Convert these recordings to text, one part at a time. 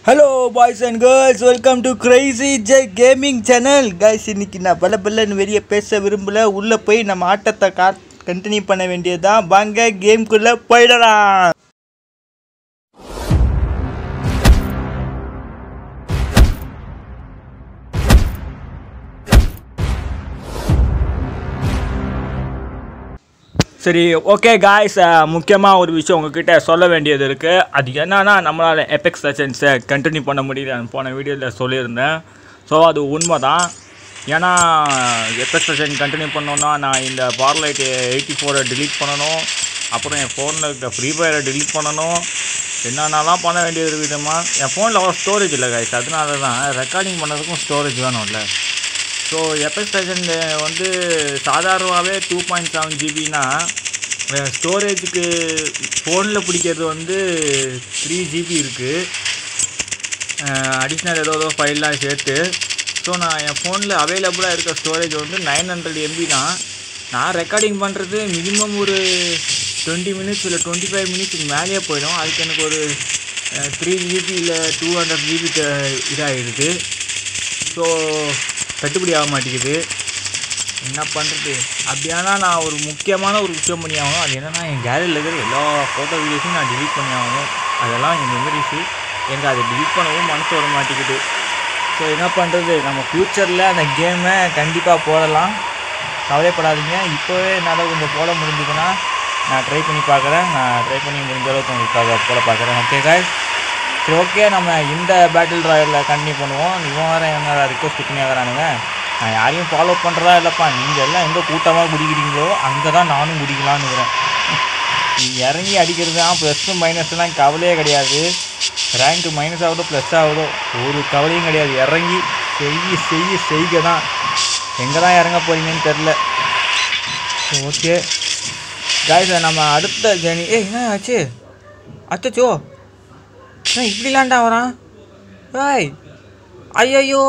Hello boys and girls welcome to crazy J gaming channel guys இன்னைக்கு நான் பல பல்லன்னு வெளியே பேச விரும்பல உள்ளே போய் நம்ம ஆட்டத்தை கா கண்டினியூ பண்ண வேண்டியதுதான் வாங்க கேம்குள்ளே போயிடலாம் சரி ஓகே காய்ஸ் முக்கியமாக ஒரு விஷயம் உங்ககிட்ட சொல்ல வேண்டியது இருக்குது அது என்னன்னா நம்மளால் எபெக்ஸ் செஷன்ஸை கண்டினியூ பண்ண முடியல நான் போன வீடியோவில் சொல்லியிருந்தேன் ஸோ அது உண்மை தான் ஏன்னா எபெக்ஸ் செஷன் கண்டினியூ பண்ணோன்னா நான் இந்த பார்லைட் எயிட்டி ஃபோரை டிலீட் பண்ணணும் அப்புறம் என் ஃபோனில் இருக்க ஃப்ரீ ஃபயரை டிலீட் பண்ணணும் என்னென்னலாம் பண்ண வேண்டியது இருக்குதுமா என் ஃபோனில் அவ்வளோ ஸ்டோரேஜ் இல்லை காய்ஸ் அதனால தான் ரெக்கார்டிங் பண்ணதுக்கும் ஸ்டோரேஜ் வேணும்ல ஸோ எபெக்ஸ் ஸ்டேஷன் வந்து சாதாரணமாகவே டூ பாயிண்ட் செவன் ஜிபினா ஸ்டோரேஜுக்கு ஃபோனில் பிடிக்கிறது வந்து த்ரீ ஜிபி இருக்குது அடிஷ்னல் ஏதோ ஏதோ ஃபைல்லாம் சேர்த்து ஸோ நான் என் ஃபோனில் அவைலபிளாக இருக்க ஸ்டோரேஜ் வந்து நைன் ஹண்ட்ரட் எம்பி தான் நான் ரெக்கார்டிங் பண்ணுறது மினிமம் ஒரு டுவெண்ட்டி மினிட்ஸ் இல்லை டுவெண்ட்டி ஃபைவ் மினிட்ஸ்க்கு மேலேயே போயிடும் அதுக்கு எனக்கு ஒரு த்ரீ ஜிபி இல்லை டூ ஹண்ட்ரட் ஜிபி இதாகிடுது ஸோ கட்டுப்படி ஆக மாட்டேங்குது என்ன பண்ணுறது அப்படியானா நான் ஒரு முக்கியமான ஒரு விஷயம் பண்ணி ஆகணும் அது என்னென்னா என் கேலரியில் இருக்கிற எல்லா ஃபோட்டோ வீடியோஸையும் நான் delete பண்ணி ஆகணும் அதெல்லாம் என் மெமரிஸு எனக்கு அதை delete பண்ணவும் மனசு வர மாட்டேங்குது ஸோ என்ன பண்ணுறது நம்ம ஃப்யூச்சரில் அந்த கேமை கண்டிப்பாக போடலாம் கவலைப்படாதீங்க இப்போவே என்னால் கொஞ்சம் போட முடிஞ்சதுன்னா நான் ட்ரை பண்ணி பார்க்குறேன் நான் ட்ரை பண்ணி முடிஞ்ச அளவுக்கு உங்களுக்காக போட பார்க்குறேன் ஓகே guys சரி ஓகே நம்ம இந்த பேட்டில் ராயலில் கண்டினியூ பண்ணுவோம் இவன் வேறு என்ன ரிக்வஸ்ட் பண்ணி ஆகிறானுங்க நான் யாரையும் ஃபாலோ பண்ணுறதா இல்லைப்பா நீங்கள் எல்லாம் எங்கே கூட்டமாக குடிக்கிறீங்களோ அங்கே தான் நானும் குடிக்கலான்னு இருக்கிறேன் நீங்க இறங்கி அடிக்கிறது தான் ப்ளஸ்ஸு மைனஸ்லாம் கவலையே கிடையாது ரேங்க்கு மைனஸ் ஆகுதோ ப்ளஸ் ஆகுதோ ஒரு கவலையும் கிடையாது இறங்கி செய்ய செய்ய செய்க தான் எங்கே தான் இறங்க போகிறீங்கன்னு தெரில ஓகே காய்ஸ் நம்ம அடுத்த ஜேர்னி ஏய் என்ன ஆச்சு அச்சச்சோ என்ன இப்படிலாண்டா வரான் பாய் ஐயோ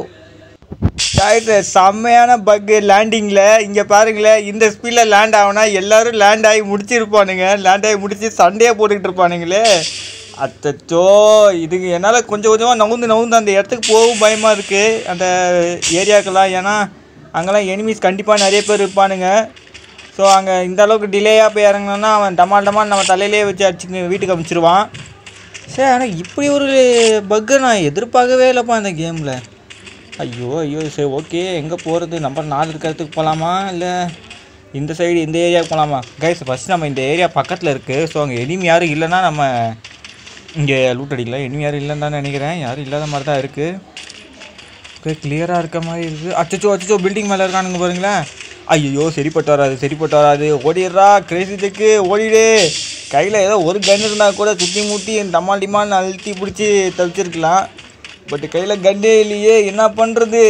செம்மையான பக்கு லேண்டிங்கில் இங்கே பாருங்களேன் இந்த ஸ்பீடில் லேண்ட் ஆகுனா எல்லாரும் லேண்ட் ஆகி முடிச்சிருப்பானுங்க லேண்ட் ஆகி முடிச்சு சண்டையாக போட்டுக்கிட்டு இருப்பானுங்களே அச்சச்சோ இதுக்கு என்னால் கொஞ்சம் கொஞ்சமாக நவுந்து நவுந்து அந்த இடத்துக்கு போகவும் பயமாக இருக்குது அந்த ஏரியாக்கெல்லாம் ஏன்னா அங்கெல்லாம் எனிமீஸ் கண்டிப்பாக நிறைய பேர் இருப்பானுங்க ஸோ அங்கே இந்த அளவுக்கு டிலேயாக போய் இறங்கினோன்னா அவன் டமால் டமால் நம்ம தலையிலே வச்சு அடிச்சு வீட்டுக்கு அனுப்பிச்சிருவான் சரி ஆனால் இப்படி ஒரு பக்கை நான் எதிர்பார்க்கவே இல்லைப்பா இந்த கேமில் ஐயோ ஐயோ சரி ஓகே எங்கே போகிறது நம்பர் நாலு இருக்கிறதுக்கு போகலாமா இல்லை இந்த சைடு இந்த ஏரியாவுக்கு போகலாமா கைஸ் ஃபஸ்ட் நம்ம இந்த ஏரியா பக்கத்தில் இருக்குது ஸோ அங்கே எனிமி யாரும் இல்லைன்னா நம்ம இங்கே லூட் அடிக்கலாம் எனிமி யாரும் இல்லைன்னு தான் நினைக்கிறேன் யாரும் இல்லாத மாதிரி தான் இருக்குது ஓகே கிளியராக இருக்க மாதிரி இருக்குது அச்சச்சோ அச்சச்சோ பில்டிங் மேலே இருக்கானுங்க பாருங்களேன் ஐயோ சரிப்பட்டு வராது சரிப்பட்டு வராது ஓடிடுறா கிரேசி ஜெக்கு ஓடிடு கையில் ஏதோ ஒரு கன் இருந்தால் கூட சுற்றி முட்டி டமால் டிமால் அழுத்தி பிடிச்சி தவிச்சிருக்கலாம் பட் கையில் கன்னே இல்லையே என்ன பண்ணுறது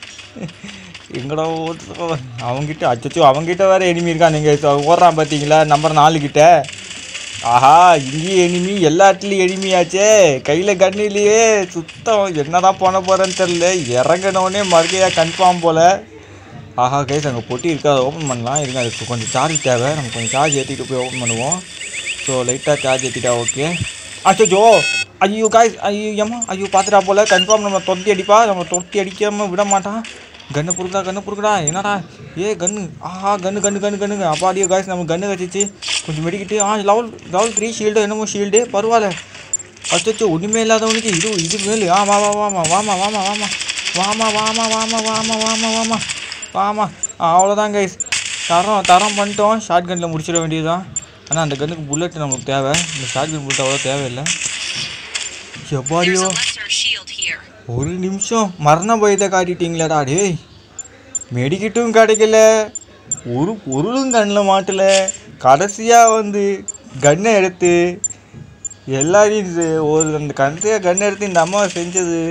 எங்கடா ஓட்டுறோம் அவங்ககிட்ட அச்சச்சோ அவங்ககிட்ட வேறு எனிமி இருக்கா நீங்கள் ஓடுறான் பார்த்தீங்களா நம்பர் நாலு கிட்ட ஆஹா இங்கேயும் எனிமி எல்லா இடத்துலையும் எனிமியாச்சே கையில் கண்ணு இல்லையே சுத்தம் என்னதான் பண்ண போகிறேன்னு தெரில இறங்கினோடனே மறுக்கையாக கன்ஃபார்ம் போல் ஆஹா கைஸ் அங்கே பொட்டி இருக்கா அதை ஓப்பன் பண்ணலாம் இருங்க அதுக்கு கொஞ்சம் சார்ஜ் தேவை நம்ம கொஞ்சம் சார்ஜ் ஏற்றிட்டு போய் ஓப்பன் பண்ணுவோம் ஸோ லைட்டாக சார்ஜ் ஏற்றிட்டா ஓகே அச்சோ ஐயோ காய்ஸ் ஐயோ ஏம்மா ஐயோ பார்த்துட்டா போல் கன்ஃபார்ம் நம்ம தொட்டி அடிப்பா நம்ம தொட்டி அடிக்காமல் விட மாட்டான் கன்று பொறுக்கடா கன்று பொறுக்கடா என்னடா ஏ கன்று ஆஹா கன்று கன்று கன்று கண்ணுங்க அப்பாடியோ காய்ஸ் நம்ம கன்று வச்சிச்சு கொஞ்சம் மெடிக்கிட்டு ஆ லெவல் லெவல் த்ரீ ஷீல்டு என்னமோ ஷீல்டு பரவாயில்ல அச்சோ ஒன்றுமே இல்லாதவனுக்கு இது இது மேல் ஆ வா வா வாமா வாமா வாமா வாமா வாமா வாமா வாமா வாமா வாமா வாமா வாமா அவ்வளோதான் கைஸ் தரம் தரம் பண்ணிட்டோம் ஷார்ட் கன்னில் முடிச்சிட வேண்டியதுதான் ஆனால் அந்த கன்னுக்கு புல்லட் நமக்கு தேவை இந்த ஷார்ட் கன் புல்லட் அவ்வளோ தேவையில்லை There's எப்பாடியோ a lesser shield here. ஒரு நிமிஷம் மரண பயத்தை காட்டிட்டீங்களாடா டேய் மெடிக்கிட்டும் கிடைக்கல ஒரு பொருளும் கண்ணில் மாட்டல கடைசியாக வந்து கன்னை எடுத்து எல்லாரையும் இது- ஒரு அந்த கடைசியாக கன் எடுத்து இந்த அம்மாவை செஞ்சது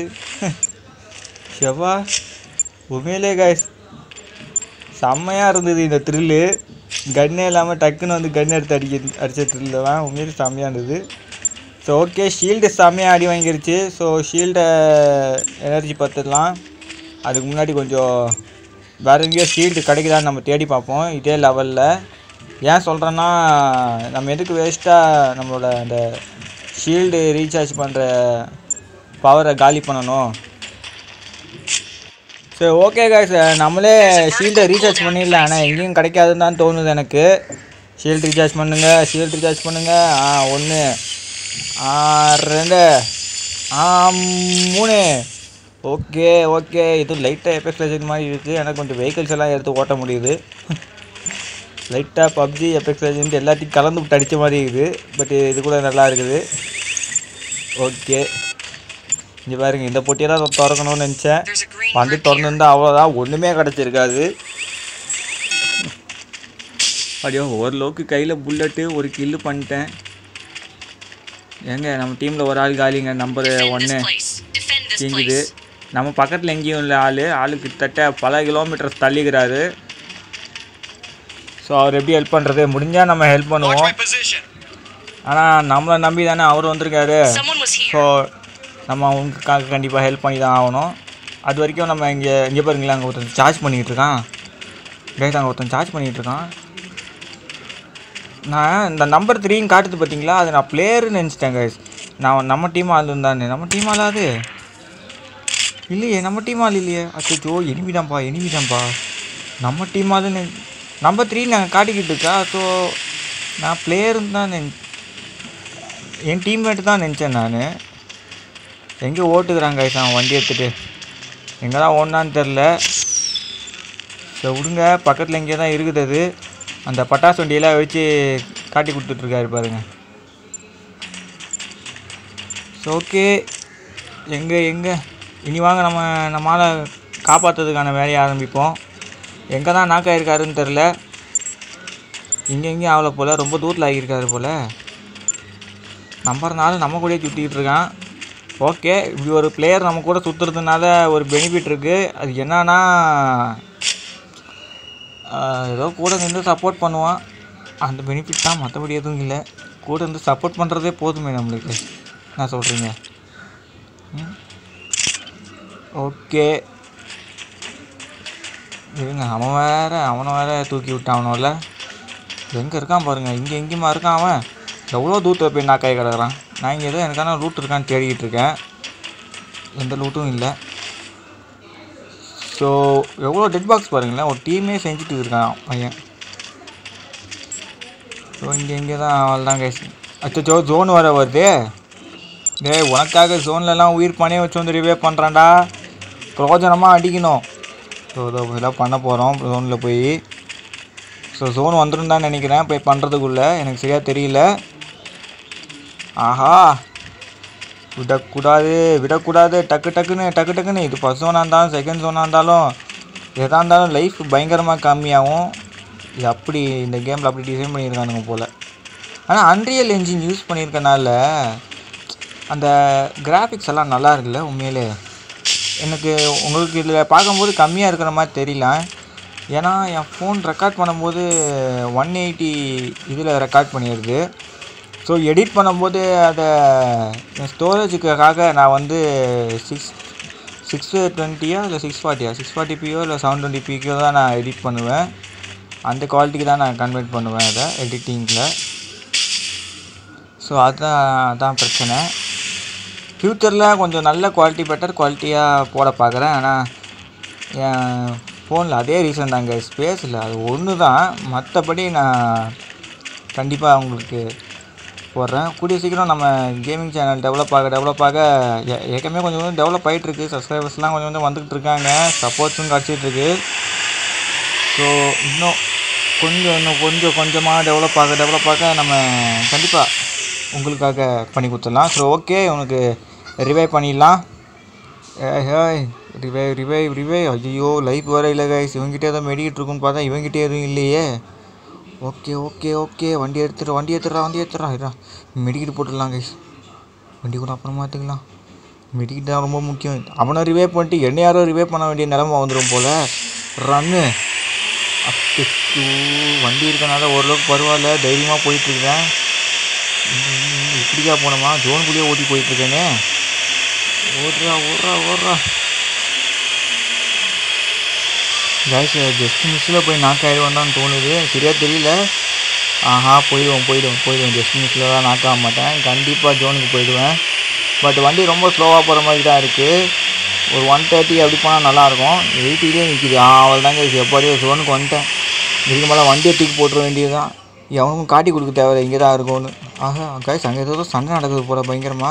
செவ்வா உண்மையிலே காய்ஸ் செம்மையாக இருந்தது இந்த த்ரில்லு கன்னே இல்லாமல் டக்குன்னு வந்து கன் எடுத்து அடிக்க அடித்த த்ரில்லு தான் உண்மையிலே செம்மையாக இருந்தது ஸோ ஓகே ஷீல்டு செம்மையாக அடி வாங்கிருச்சு ஸோ ஷீல்டை எனர்ஜி பார்த்துடலாம் அதுக்கு முன்னாடி கொஞ்சம் வேறு எங்கேயோ ஷீல்டு கிடைக்குதான்னு நம்ம தேடி பார்ப்போம் இதே லெவலில் ஏன் சொல்கிறேன்னா நம்ம எதுக்கு வேஸ்ட்டாக நம்மளோட அந்த ஷீல்டு ரீசார்ஜ் பண்ணுற பவரை காலி பண்ணணும் சரி ஓகே guys நம்மளே ஷீல்டை ரீசார்ஜ் பண்ணிடலாம் ஆனால் எங்கேயும் கிடைக்காதுன்னு தான் தோணுது எனக்கு ஷீல்ட் ரீசார்ஜ் பண்ணுங்க ஷீல்ட் ரீசார்ஜ் பண்ணுங்க ஆ ஒன்று ஆ ரெண்டு ஆ மூணு ஓகே ஓகே இது லைட்டாக எஃபெக்ட் லெஜெண்ட் மாதிரி இருக்குது எனக்கு கொஞ்சம் வெஹிக்கிள்ஸ் எல்லாம் எடுத்து ஓட்ட முடியுது லைட்டாக பப்ஜி எஃபெக்ட் லெஜெண்ட் எல்லாத்தையும் கலந்து விட்டு அடித்த மாதிரி இருக்குது பட் இது கூட நல்லா இருக்குது ஓகே இங்கே பாருங்க இந்த போட்டியை தான் திறக்கணும்னு நினச்சேன் There's a green வந்து brick here. திறந்துருந்தா அவ்வளோதான் ஒன்றுமே கிடச்சிருக்காது அப்படியோ ஓரளவுக்கு கையில் புல்லட்டு ஒரு கில்லு பண்ணிட்டேன் ஏங்க நம்ம டீமில் ஒரு ஆள் காலிங்க நம்பர் Defend ஒன்று this place. Defend this தீங்குது place. நம்ம பக்கத்தில் எங்கேயும் இல்லை ஆள் ஆளு கிட்டத்தட்ட பல கிலோமீட்டர்ஸ் தள்ளிக்கிறாரு ஸோ அவர் எப்படி ஹெல்ப் பண்ணுறது முடிஞ்சால் நம்ம ஹெல்ப் பண்ணுவோம் position. ஆனால் நம்மளை நம்பி தானே அவர் வந்திருக்காரு Someone was here. ஸோ நம்ம அவங்களுக்காக கண்டிப்பாக ஹெல்ப் பண்ணி தான் ஆகணும் அது வரைக்கும் நம்ம இங்கே இங்கே பாருங்களேன் அங்கே ஒருத்தன் சார்ஜ் பண்ணிக்கிட்டு இருக்கான் கைஸ் அங்கே ஒருத்தன் சார்ஜ் பண்ணிக்கிட்டு இருக்கான் நான் இந்த நம்பர் த்ரீன்னு காட்டுது பார்த்தீங்களா அது நான் பிளேயர்னு நினச்சிட்டேன் கைஸ் நான் நம்ம டீம் ஆள் இருந்தானே நம்ம டீம் ஆள் அது இல்லையே நம்ம டீம் ஆள் இல்லையே அச்சோ எனிமிதான்ப்பா எனிமிதான்ப்பா நம்ம டீம் ஆளுன்னு நம்பர் த்ரீ நாங்கள் காட்டிக்கிட்டு இருக்கா ஸோ நான் பிளேயர்னு தான் நினை என் டீம்மேட்டு தான் நினச்சேன் நான் எங்கே ஓட்டுக்கிறாங்க guys அவன் வண்டி எடுத்துகிட்டு எங்கே தான் ஓடனான்னு தெரில ஸோ விடுங்க பக்கத்தில் எங்கேயோ தான் இருக்குது அது அந்த பட்டாசு வண்டியெல்லாம் வச்சு காட்டி கொடுத்துட்ருக்காரு பாருங்க ஸோ ஓகே எங்கே எங்கே இனி வாங்க நம்ம நம்மளால் காப்பாற்றுறதுக்கான வேலையை ஆரம்பிப்போம் எங்கே தான் நாக்காயிருக்காருன்னு தெரில இங்கே எங்கேயும் ஆகலை போல் ரொம்ப தூரத்தில் ஆகியிருக்காரு போல் நம்புறனால நம்ம கூடயே சுற்றிக்கிட்டு இருக்கான் ஓகே இப்படி ஒரு பிளேயர் நம்ம கூட சுற்றுறதுனால ஒரு பெனிஃபிட் இருக்குது அது என்னன்னா ஆஹ், ஏதோ கூட நின்று சப்போர்ட் பண்ணுவான் அந்த பெனிஃபிட் தான் மற்றபடி எதுவும் இல்லை கூட இருந்து சப்போர்ட் பண்ணுறதே போதுமே நம்மளுக்கு என்ன சொல்கிறீங்க ஓகே இருங்க அவன் வேற அவனை வேற தூக்கி விட்டானோல எங்கே இருக்கான் பாருங்க இங்கே எங்கேயுமா இருக்கான் அவன் எவ்வளோ தூரத்தில் போய் நாக்காய் கிடக்குறான் நான் இங்கே ஏதோ எனக்கான லூட் இருக்கான்னு தேடிக்கிட்டு இருக்கேன் எந்த லூட்டும் இல்லை ஸோ எவ்வளோ டெட் பாக்ஸ் பாருங்களேன் ஒரு டீமே செஞ்சுட்டு இருக்கான் பையன் ஸோ இங்கே இங்கே தான் அவள் தான் கேஸ் அச்சோ ஜோன் வர வருது டேய் உனக்காக ஜோன்லலாம் உயிர் பணியை வச்சு வந்து ரிவே பண்ணுறான்டா பிரயோஜனமாக அடிக்கணும் ஸோ இதோ இதெல்லாம் பண்ண போகிறோம் ஜோனில் போய் ஸோ ஜோன் வந்துடும் தான் நினைக்கிறேன் போய் பண்ணுறதுக்குள்ளே எனக்கு சரியாக தெரியல ஆஹா விடக்கூடாது விடக்கூடாது டக்கு டக்குன்னு டக்கு டக்குன்னு இது ஃபஸ்ட் ஜோனாக இருந்தாலும் செகண்ட் ஜோனாக இருந்தாலும் எதாக இருந்தாலும் லைஃப் பயங்கரமாக கம்மியாகும் இது அப்படி இந்த கேமில் அப்படி டிசைன் பண்ணியிருக்கானுங்க போல் ஆனால் அன்ரியல் என்ஜின் யூஸ் பண்ணியிருக்கனால அந்த கிராஃபிக்ஸ் எல்லாம் நல்லா இருக்குல்ல உண்மையிலே எனக்கு உங்களுக்கு இதில் பார்க்கும்போது கம்மியாக இருக்கிற மாதிரி தெரியல ஏன்னா என் ஃபோன் ரெக்கார்ட் பண்ணும்போது ஒன் எயிட்டி இதில் ரெக்கார்ட் பண்ணிடுது ஸோ எடிட் பண்ணும்போது அதை என் ஸ்டோரேஜுக்காக நான் வந்து சிக்ஸ் சிக்ஸ் டுவெண்ட்டியா இல்லை சிக்ஸ் ஃபார்ட்டியா சிக்ஸ் ஃபார்ட்டி பியோ இல்லை செவன் டுவெண்ட்டி பிக்கோ தான் நான் எடிட் பண்ணுவேன் அந்த குவாலிட்டிக்கு தான் நான் கன்வெர்ட் பண்ணுவேன் அதை எடிட்டிங்கில் ஸோ அதுதான் அதான் பிரச்சனை ஃப்யூச்சரில் கொஞ்சம் நல்ல குவாலிட்டி பெட்டர் குவாலிட்டியாக போட பார்க்குறேன் ஆனால் என் ஃபோனில் அதே ரீசன் தாங்க ஸ்பேஸ் இல்லை அது ஒன்று தான் மற்றபடி நான் கண்டிப்பாக உங்களுக்கு போடுறேன் கூடிய சீக்கிரம் நம்ம கேமிங் சேனல் டெவலப் ஆக டெவலப் ஆக ஏ- ஏற்கனவே கொஞ்சம் கொஞ்சம் டெவலப் ஆகிட்டுருக்கு சப்ஸ்கிரைபர்ஸ்லாம் கொஞ்சம் கொஞ்சம் வந்துக்கிட்டு இருக்காங்க சப்போர்ட்ஸும் கிடச்சிட்ருக்கு ஸோ இன்னும் கொஞ்சம் இன்னும் கொஞ்சம் கொஞ்சமாக டெவலப் ஆக டெவலப் ஆக நம்ம கண்டிப்பாக உங்களுக்காக பண்ணி கொடுத்துடலாம் ஸோ ஓகே உனக்கு ரிவைவ் பண்ணிடலாம் ஏய் ஹேய் ரிவைவ் ரிவைவ் ரிவைவ் ஐயோ லைஃப் வர இல்லை கைஸ் இவங்ககிட்ட ஏதோ மெடிக்கிட்டு இருக்குன்னு பார்த்தா இவங்ககிட்ட எதுவும் இல்லையே ஓகே ஓகே ஓகே வண்டி எடுத்துடுறா வண்டி எடுத்துடுறா வண்டி எடுத்துடுறா இதா மெடிக்கிட்டு போட்டுடலாம் கைஸ் வண்டி கூட அப்புறமா எடுத்துக்கலாம் மெடிக்கிட்டு தான் ரொம்ப முக்கியம் அவனை ரிவைவ் பண்ணிட்டு என்ன யாரோ ரிவைவ் பண்ண வேண்டிய நிலமை வந்துடும் போல் ரன்னு அச்சோ வண்டி இருக்கனால ஓரளவுக்கு பரவாயில்ல தைரியமாக போயிட்டுருக்கேன் இப்படிக்கா போனோமா ஜோனுக்குள்ளேயே ஓட்டி போயிட்டுருக்கேனே ஓடுறா ஓடுறா ஓடுறா கேஸ் ஜஸ்ட் மிஸ்ஸில் போய் நாக் ஆகிடுவோம் தோணுது சரியாக தெரியல ஆஹா போயிடுவோம் போயிடுவோம் போயிடுவோம் ஜஸ்ட் மிஸ்ஸில் தான் நாக் ஆக மாட்டேன் கண்டிப்பாக ஜோனுக்கு போயிடுவேன் பட் வண்டி ரொம்ப ஸ்லோவாக போகிற மாதிரி தான் இருக்குது ஒரு ஒன் தேர்ட்டி அப்படி போனால் நல்லாயிருக்கும் எயிட்டிலே நிற்கிது ஆ அவள் தாங்க எப்படியோ ஜோனுக்கு வந்துட்டேன் இதுக்கு மேலே வண்டியை தூக்கி போட்டுற வேண்டியது தான் எவனுக்கும் காட்டி கொடுக்க தேவையில்லை இங்கே தான் இருக்கும்னு ஆஹா கைஸ் அங்கே ஏதோ சண்டை நடக்குது போல பயங்கரமா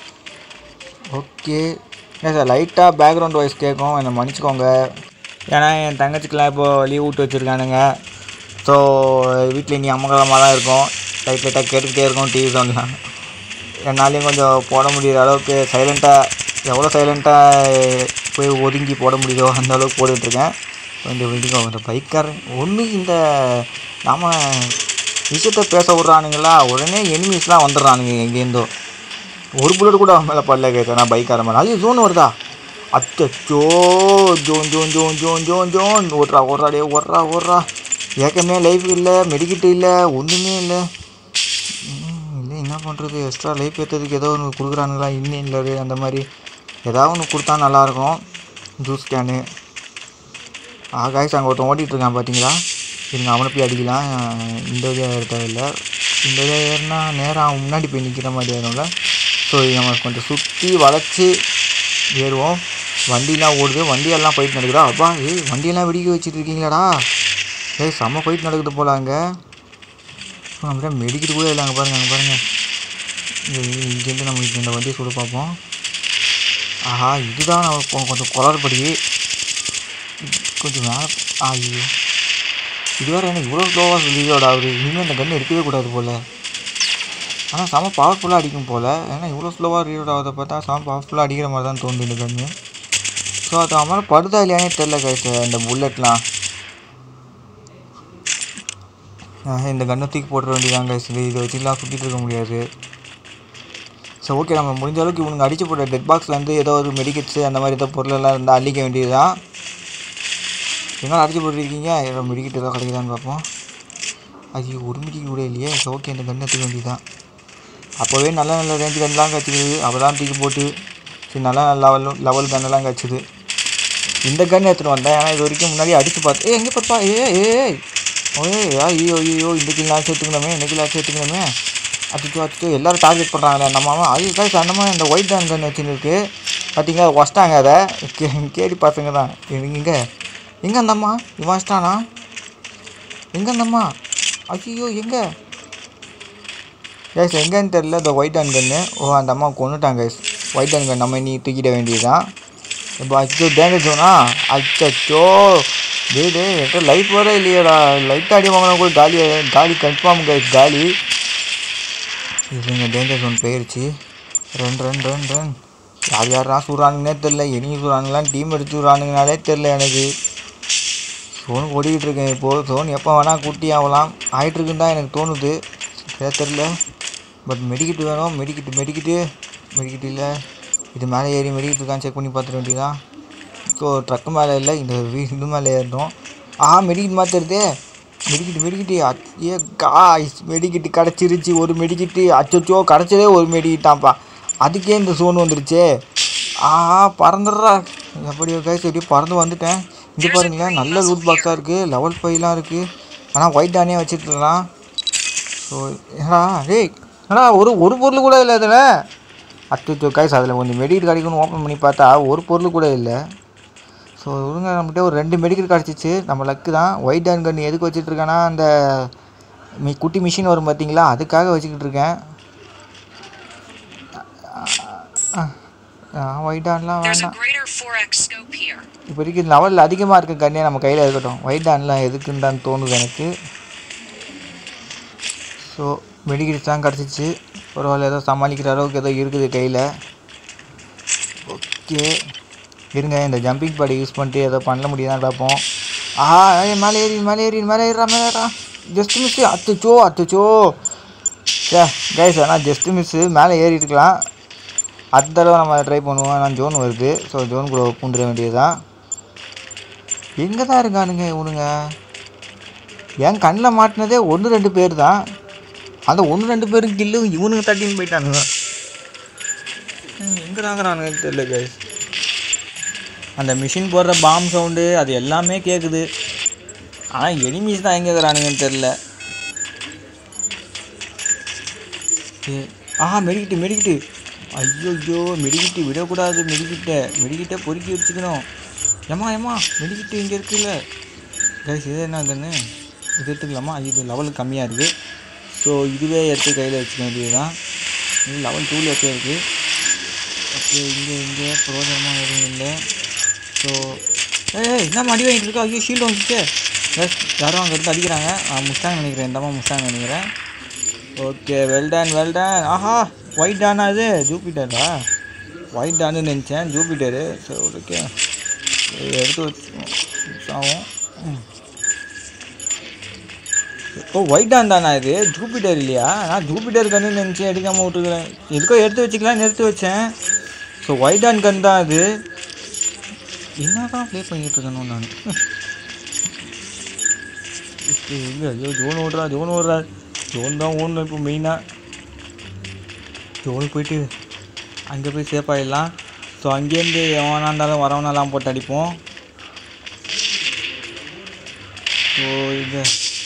ஓகே ஏன் சார் லைட்டாக பேக்ரவுண்ட் வாய்ஸ் கேட்கும் என்னை மன்னிச்சிக்கோங்க ஏன்னா என் தங்கச்சிக்கெலாம் இப்போ லீவ் விட்டு வச்சுருக்கானுங்க ஸோ வீட்டில் இனி அம்மகலமாக தான் இருக்கும் லைட் லைட்டாக கேட்டுக்கிட்டே இருக்கும் டிவி சவுண்ட்லாம் என்னாலையும் கொஞ்சம் போட முடியிற அளவுக்கு சைலண்ட்டாக எவ்வளோ சைலண்ட்டாக போய் ஒதுங்கி போட முடியுதோ அந்த அளவுக்கு போட்டுட்ருக்கேன் இந்த வீட்டுக்கு இந்த பைக்காரன் ஒன்று இந்த நாம விஷயத்த பேச விட்றானுங்களா உடனே எனிமீஸ்லாம் வந்துடுறானுங்க எங்கேருந்தோ ஒரு புல்லட் கூட அவன் மேலே படல கேட்க நான் பைக்காரன் மேலே அது ஜோன் வருதா அச்சோ zone zone zone zone zone zone ஓடுறா ஓடுறா டே ஓடுறா ஓடுறா ஏக்கமே லைஃப் இல்லை மெடிக்கிட்டு இல்லை ஒன்றுமே இல்லை ம், இல்லை என்ன பண்ணுறது எக்ஸ்ட்ரா லைஃப் ஏற்றதுக்கு ஏதோ ஒன்று கொடுக்குறானுங்களா இன்னும் இல்லை அந்த மாதிரி ஏதாவது ஒன்று கொடுத்தா நல்லாயிருக்கும் ஜூஸ் கேனு ஆ காய்ஸ் அங்கே ஒருத்தன் ஓட்டிகிட்டு இருக்கான் பார்த்தீங்களா இருங்க அவனை போய் அடிக்கலாம் இந்த வழியாக ஏற தேவையில்லை இந்த வழியாக ஏறினா நேராக அவன் முன்னாடி போய் நிற்கிற மாதிரி ஆயிரும்ல ஸோ நம்ம கொஞ்சம் சுற்றி வளைச்சி ஏறுவோம் வண்டிலாம் ஓடுது வண்டியெல்லாம் போயிட்டு நடக்குதா அப்பா ஏய் வண்டியெல்லாம் வெடிக்க வச்சுட்டு இருக்கீங்களாடா ஏய் செம்ம போயிட்டு நடக்குது போல அங்கே நம்மகிட்ட மெடிக்கிட்டு கூட இல்லை அங்கே பாருங்கள் அங்கே பாருங்கள் இங்கே இங்கேருந்து நம்ம இந்த வண்டியை சுட பார்ப்போம் ஆஹா இதுதான் நம்ம கொ- கொஞ்சம் குளறுபடி கொஞ்சம் மேலே ஐயோ இது வேறு எனக்கு இவ்வளோ ஸ்லோவாக சொல்லியோட அவர் இனிமேல் இந்த கன்று எடுக்கவே கூடாது போல் ஆனால் செம பவர்ஃபுல்லாக அடிக்கும் போல் ஏன்னா இவ்வளோ ஸ்லோவாக ரீலோட் ஆகிறத பார்த்தா செம பவர்ஃபுல்லாக அடிக்கிற மாதிரி தான் தோணுது இந்த கன்று ஸோ அது அவன் மேலே படுதா இல்லையானே தெரில கைஸ் இந்த புல்லட்லாம் ஆஹ் இந்த கன்னை தூக்கி போட்டுற வேண்டியதான் கைஸ் இது இதை வச்சுலாம் சுற்றிட்டு இருக்க முடியாது ஸோ ஓகே நம்ம முடிஞ்ச அளவுக்கு இவனுங்க அடிச்சு போட்ட டெட் பாக்ஸ்லேருந்து ஏதோ ஒரு மெடிக்கெட்ஸு அந்த மாதிரி ஏதோ பொருளெல்லாம் இருந்தால் அள்ளிக்க வேண்டியது தான் என்னால் அடிச்சு போட்டுருக்கீங்க ஏதோ மெடிக்கெட் ஏதோ கிடைக்குதான்னு பார்ப்போம் ஐயோ ஒரு மெடிக்கெட் கூட இல்லையே ஸோ ஓகே இந்த கன் எடுத்துக்க வேண்டியது தான் அப்போவே நல்ல நல்ல ரேஞ்சு கன்லாம் கிடச்சிது அப்போ தான் தூக்கி போட்டு சரி நல்ல நல்ல லெவல் லெவல் கன்னெல்லாம் கிடச்சிது இந்த கன் எடுத்துகிட்டு வந்தேன் ஏன்னா இது வரைக்கும் முன்னாடி அடித்து பார்த்து ஏ எங்கே பார்ப்பா ஏ ஏ ஓயே ஐயோ ஐயோ இந்த கில்லாம் சேர்த்துக்கணுமே இந்த கில்லாம் சேர்த்துக்கணுமே அச்சோ அச்சோ எல்லாரும் டார்கெட் பண்ணுறாங்களே நம்ம அவன் ஐயோ காய்ஸ் அந்த மாதிரி இந்த ஒயிட் டேன் கன் வச்சுன்னு இருக்கு பார்த்தீங்களா வச்சிட்டாங்க அதை கே கேடி பசங்க தான் இங்கே எங்கே அந்த அம்மா இவன் வச்சிட்டானா எங்கே அந்த அம்மா ஐயோ எங்கே கைஸ் எங்கேன்னு தெரில இந்த ஒயிட் அண்ட் கன்னு ஓ அந்த அம்மா கொண்டுட்டாங்க கைஸ் ஒயிட் அண்ட் கன் நம்ம நீ தூக்கிட வேண்டியதுதான் இப்போ அச்சோ டேமேஜ் ஜோனா அச்சோ டே டே என்கிட்ட லைட் வர இல்லையாடா லைட் அடி வாங்கினா கூட காலி காலி கன்ஃபார்ம் கைஸ் காலி இல்லைங்க டேஞ்சர் ஜோன் போயிடுச்சு ரன் ரன் ரன் ரன் யார் யாரெல்லாம் சுடுறானுங்கன்னே தெரில எனியும் சுடுறானுங்களாம் டீம் எடுத்து சுடுறானுங்கனாலே தெரில எனக்கு ஃபோன் ஓடிக்கிட்டு இருக்கேன் இப்போது ஃபோன் எப்போ வேணால் குட்டி ஆகலாம் ஆகிட்டுருக்குன்னு தான் எனக்கு தோணுது சரியா தெரில பட் மெடிக்கிட்டு வேணும் மெடிக்கிட்டு மெடிக்கிட்டு மெடிக்கிட்டு இல்லை இது மேலே ஏறி மெடிக்கிட்டு இருக்கான்னு செக் பண்ணி பார்த்துட வேண்டியதான் ஸோ ட்ரக்கு மேலே இல்லை இந்த வீ இது மேலே ஏறணும் ஆஹா மெடிக்கிட் மாற்றுறதே மெடிக்கிட்டு மெடிக்கிட்டு ஏ காய்ஸ் மெடிக்கிட்டு கிடச்சிருச்சு ஒரு மெடிக்கிட்டு அச்சோ கிடச்சதே ஒரு மெடிக்கிட்டான்ப்பா அதுக்கே இந்த சோன் வந்துருச்சே ஆஹா பறந்துடுறா எப்படியோ கைஸ் எப்படியோ பறந்து வந்துட்டேன் இங்கே பாருங்களேன் நல்ல லூட் பாக்ஸாக இருக்குது லெவல் ஃபைவ்லாம் இருக்குது ஆனால் ஒயிட் டானே வச்சுட்டுலாம் ஸோ ஏடா டேய் ஏடா ஒரு ஒரு பொருள் கூட இல்லை அதில் அச்சோ கைஸ் அதில் கொஞ்சம் மெடிக்கல் கிடைக்கும்னு ஓப்பன் பண்ணி பார்த்தா ஒரு பொருள் கூட இல்லை ஸோ இவங்க நம்மகிட்ட ஒரு ரெண்டு மெடிக்கல் கிடச்சிச்சு நம்ம லக்கு தான் ஒயிட் அண்ட் கன் எதுக்கு வச்சுட்டு இருக்கேன்னா அந்த மி குட்டி மிஷின் வரும் பார்த்தீங்களா அதுக்காக வச்சுக்கிட்டு இருக்கேன் ஒயிட் ஆன்லாம் There's a வேண்டாம் greater 4x scope here. இப்போதைக்கு லெவல் அதிகமாக இருக்க கண்ணே நம்ம கையில் இருக்கட்டும் ஒயிட் ஆன்லாம் எதுக்குன்னு தான் தோணுது எனக்கு ஸோ மெடிக்கிட்ஸ் தான் கிடச்சிச்சு பரவாயில்ல ஏதோ சமாளிக்கிற அளவுக்கு ஏதோ இருக்குது கையில் ஓகே இருங்க இந்த ஜம்பிங் பாடி யூஸ் பண்ணிட்டு ஏதோ பண்ண முடியுதான் பார்ப்போம் ஆ ஏய், மேலே ஏறி மேலே ஏறி மேலே ஏறா மேலே ஏறா ஜஸ்ட் மிஸ்ஸு அத்துச்சோ அத்துச்சோ சே கைஸ் ஆனால் ஜஸ்ட் மிஸ்ஸு மேலே ஏறி இருக்கலாம் அடுத்த தடவை நம்ம ட்ரை பண்ணுவோம் ஆனால் ஜோன் வருது ஸோ ஜோன் கூட பூண்டுற வேண்டியதுதான் எங்கே தான் இருக்கானுங்க இவனுங்க என் கண்ணில் மாட்டினதே ஒன்று ரெண்டு பேர் தான் அந்த ஒன்று ரெண்டு பேரும் கில்லு இவனுங்க தட்டின்னு போயிட்டானுங்க எங்கே தாங்கிறானுங்கன்னு தெரியல கைஸ் அந்த மிஷின் போடுற பாம் சவுண்டு அது எல்லாமே கேட்குது ஆனால் எனிமீஸ் தான் எங்கே இருக்கிறானுங்கன்னு தெரில ஆ மெடிக்கிட்டு மெடிக்கிட்டு ஐயோ மெடிக்கிட்டு விடக்கூடாது மெடிக்கிட்ட மெடிக்கிட்ட பொறுக்கி வச்சுக்கணும் ஏம்மா ஏம்மா மெடிக்கிட்டு இங்கே இருக்குல்ல கைஸ் இது என்ன கண்ணு இது எடுத்துக்கலாமா அது இது லெவல் கம்மியாக இருக்குது ஸோ இதுவே எடுத்து கையில் வச்சுக்க வேண்டியது தான் இது லெவல் டூவில் வச்சு இருக்குது ஓகே இங்கே இங்கே ப்ரோஜனமாக எதுவும் இல்லை ஸோ ஏய் என்ன அடி வாங்கிட்டு இருக்கா ஐயோ ஷீல்டு வந்துச்சு எஸ் யாரும் அங்கே இருந்து அடிக்கிறாங்க முஸ்டாங் நினைக்கிறேன் இந்தம்மா முஸ்டாங் நினைக்கிறேன் okay well done well done ஆஹா ஒயிட் டானா இது ஜூபிட்டரா ஒயிட் டான்னு நினச்சேன் ஜூபிட்டரு சரி ஓகே இதை எடுத்து வச்சுக்கோம் யூஸ் ஆகும் ம். ஓ ஒயிட் டான் தானா இது ஜூபிட்டர் இல்லையா நான் ஜூபிட்டர் கன்னு நினச்சி எடுக்காமல் விட்டுக்கிறேன் எதுக்கோ எடுத்து வச்சுக்கலாம் எடுத்து வச்சேன் ஸோ ஒயிட் டான் கன் தான் அது என்ன தான் ப்ளே பண்ணிகிட்டு இருக்கணும் நான் இப்போ எங்கே ஐயோ ஜோன் ஓடுறா ஜோன் ஓடுறா ஜோன் தான் ஓடணும் இப்போ மெயினாக ஜோனுக்கு போயிட்டு அங்கே போய் சேஃப் ஆகிடலாம் ஸோ அங்கேருந்து எவனா இருந்தாலும் வரவனெல்லாம் போட்டு அடிப்போம் ஸோ இந்த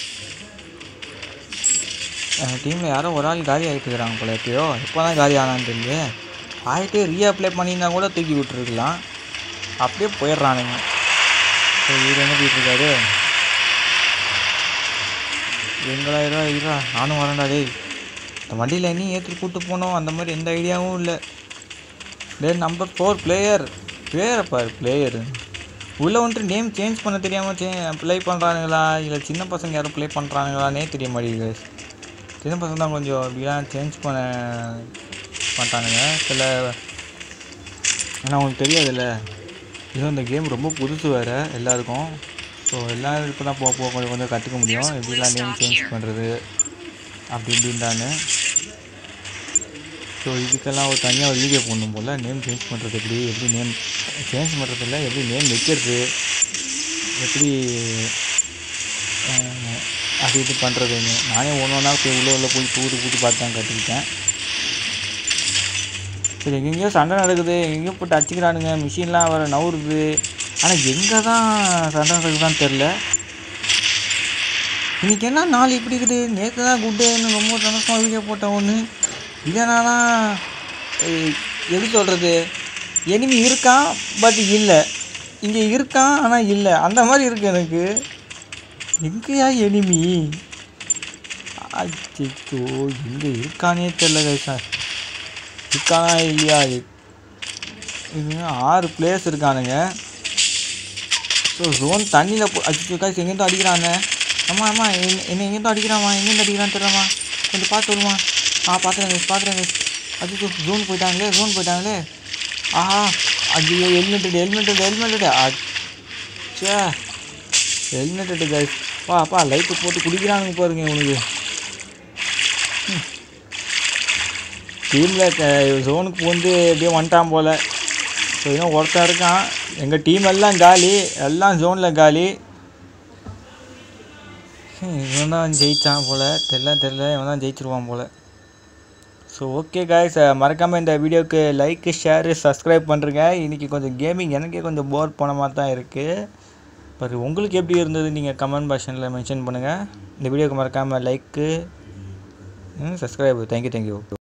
டீமில் யாரோ ஒரு ஆள் காலி ஆகிட்டு இருக்கிறாங்க போல எப்பயோ எப்போ தான் காலி ஆனான்னு தெரியல ஆகிட்டு ரீஅப்ளை பண்ணியிருந்தா கூட தூக்கி விட்டுருக்கலாம் அப்படியே போயிடுறானுங்க ஸோ இவர் எங்கே போயிட்டுருக்காரு எங்களா இருடா இருடா நானும் வரேன்டா டேய் இந்த வண்டியில் நீ ஏற்றி கூட்டு போனோம் அந்த மாதிரி எந்த ஐடியாவும் இல்லை டே நம்பர் ஃபோர் பிளேயர் பிளேயரை பாரு பிளேயர் உள்ளே வந்துட்டு நேம் சேஞ்ச் பண்ண தெரியாமல் சே ப்ளே பண்ணுறானுங்களா இல்லை சின்ன பசங்க யாரும் ப்ளே பண்ணுறானுங்களானே தெரிய மாட்டேங்குது சின்ன பசங்க தான் கொஞ்சம் இப்படிலாம் சேஞ்ச் பண்ண மாட்டானுங்க சில ஏன்னா அவங்களுக்கு தெரியாதுல்ல இதுவும் இந்த கேம் ரொம்ப புதுசு வேறு எல்லாருக்கும் ஸோ எல்லாரும் இப்போ தான் போக போக கொஞ்சம் கொஞ்சம் கற்றுக்க முடியும் எப்படிலாம் நேம் சேஞ்ச் பண்ணுறது அப்படி இப்படின்டான்னு ஸோ இதுக்கெல்லாம் ஒரு தனியாக ஒரு வீடியோ போடணும் போல் நேம் சேஞ்ச் பண்ணுறது எப்படி எப்படி நேம் சேஞ்ச் பண்ணுறது இல்லை எப்படி நேம் வைக்கிறது எப்படி அஹ், அது இது பண்ணுறதுன்னு நானே ஒன்று ஒன்றா போய் உள்ள உள்ள போய் பூத்து பூத்து பார்த்து தான் கற்றுக்கிட்டேன் சரி எங்கெங்கேயோ சண்டை நடக்குது எங்கேயோ போட்டு அடிச்சுக்கிறானுங்க மிஷின்லாம் வேறு நவுறுது ஆனால் எங்கே தான் சண்டை நடக்குதுன்னு தெரில இன்னைக்கு என்ன நாள் இப்படி இருக்குது நேற்று தான் குட்டேன்னு ரொம்ப சந்தோஷமாக வீடியோ போட்டேன் ஒன்று இல்லைனா எப்படி சொல்கிறது எனிமி இருக்கான் பட் இல்லை இங்கே இருக்கான் ஆனால் இல்லை அந்த மாதிரி இருக்கு எனக்கு எங்கேயா எனிமி அச்சோ எங்கே இருக்கானே தெரில கைசா இருக்கானா இல்லையா இது ஆறு பிளேஸ் இருக்கானுங்க ஸோ ஜோன் தண்ணியில் போ அச்சோ காய்ச்சி எங்கேருந்து அடிக்கிறாங்க அம்மா அம்மா என்ன என்ன எங்கேருந்து அடிக்கிறாம்மா எங்கேருந்து அடிக்கிறான்னு தெரியலம்மா கொஞ்சம் பார்த்து சொல்லுமா ஆ பார்த்துறேங்க பார்த்துறேங்க அச்சோ ஜோன் போயிட்டாங்களே ஜோன் போயிட்டாங்களே ஆஹா ஐயோ ஹெல்மெட்டட் ஹெல்மெட்டட் ஹெல்மெட்டட் அச்சா ஹெல்மெட்டட் கைஸ் பா அப்பா லைட்டு போட்டு குடிக்கிறானுங்க பாருங்க உனக்கு டீமில் ஜோனுக்கு வந்து எப்படியோ வந்துட்டான் போல் ஸோ இன்னும் ஒருத்தன் இருக்கான் எங்கள் டீம் எல்லாம் காலி எல்லாம் ஜோனில் காலி ஹம், இவன் தான் ஜெயிச்சான் போல் தெரில தெரில இவன் தான் ஜெயிச்சிருவான் போல் ஸோ ஓகே காய்ஸ் மறக்காமல் இந்த வீடியோக்கு லைக்கு ஷேரு சப்ஸ்கிரைப் பண்ணுறங்க இன்றைக்கி கொஞ்சம் கேமிங் எனக்கே கொஞ்சம் போர் போன மாதிரி தான் இருக்குது பட் உங்களுக்கு எப்படி இருந்தது நீங்கள் கமெண்ட் பாக்ஷனில் மென்ஷன் பண்ணுங்கள் இந்த வீடியோக்கு மறக்காமல் லைக்கு சப்ஸ்கிரைப் தேங்க்யூ தேங்க்யூ